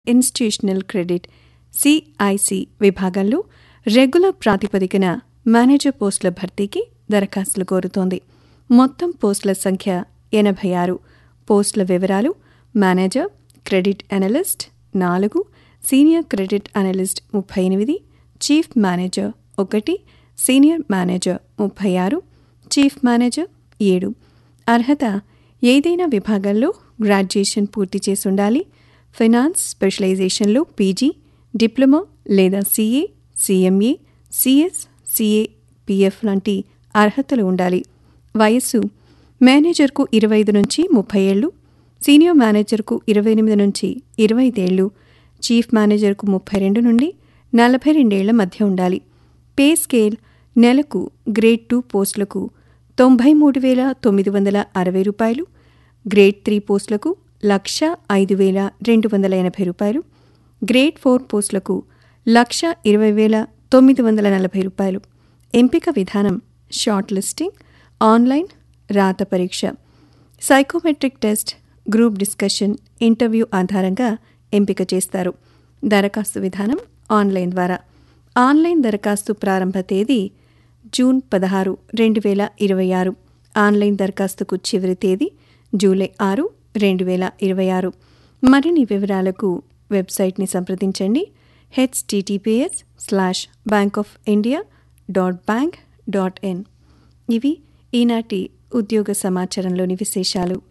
institutional credit CIC విభాగంలో regular ప్రాతిపదికన manager పోస్టుల భర్తీకి దరఖాస్తులు కోరుతోంది మొత్తం పోస్టుల సంఖ్య ఎనభై ఆరు పోస్టుల వివరాలు మేనేజర్ క్రెడిట్ అనలిస్ట్ నాలుగు సీనియర్ క్రెడిట్ అనలిస్ట్ ముప్పై ఎనిమిది చీఫ్ మేనేజర్ ఒకటి సీనియర్ మేనేజర్ ముప్పై ఆరు చీఫ్ మేనేజర్ ఏడు అర్హత ఏదైనా విభాగంలో గ్రాడ్యుయేషన్ పూర్తి చేసి ఉండాలి ఫైనాన్స్ స్పెషలైజేషన్లో పీజీ డిప్లొమా లేదా CA CMA CS CA PF లాంటి అర్హతలు ఉండాలి వయస్సు మేనేజర్కు ఇరవై ఐదు నుంచి ముప్పై ఏళ్ళు సీనియర్ మేనేజర్కు ఇరవై ఎనిమిది నుంచి ఇరవై ఐదేళ్లు చీఫ్ మేనేజర్కు ముప్పై రెండు నుండి నలభై రెండేళ్ల మధ్య ఉండాలి పే స్కేల్ నెలకు గ్రేడ్ టూ పోస్టులకు తొంభై మూడు వేల తొమ్మిది వందల అరవై రూపాయలు గ్రేడ్ త్రీ పోస్టులకు లక్ష ఐదు వేల రెండు వందల ఎనభై రూపాయలు గ్రేడ్ ఫోర్ పోస్టులకు లక్ష ఇరవై వేల తొమ్మిది వందల నలభై రూపాయలు ఎంపిక విధానం షార్ట్ లిస్టింగ్ ఆన్లైన్ రాత పరీక్ష psychometric test group discussion interview ఆధారంగా ఎంపిక చేస్తారు దరఖాస్తు విధానం ఆన్లైన్ ద్వారా ఆన్లైన్ దరఖాస్తు ప్రారంభ తేదీ జూన్ పదహారు రెండు వేల ఇరవై ఆరు ఆన్లైన్ దరఖాస్తుకు చివరి తేదీ జూలై ఆరు రెండు వేల ఇరవై ఆరు మరిన్ని వివరాలకు వెబ్సైట్ని సంప్రదించండి HTTPS slash bank of India dot bank dot in ఇవి ఈనాటి ఉద్యోగ సమాచారంలోని విశేషాలు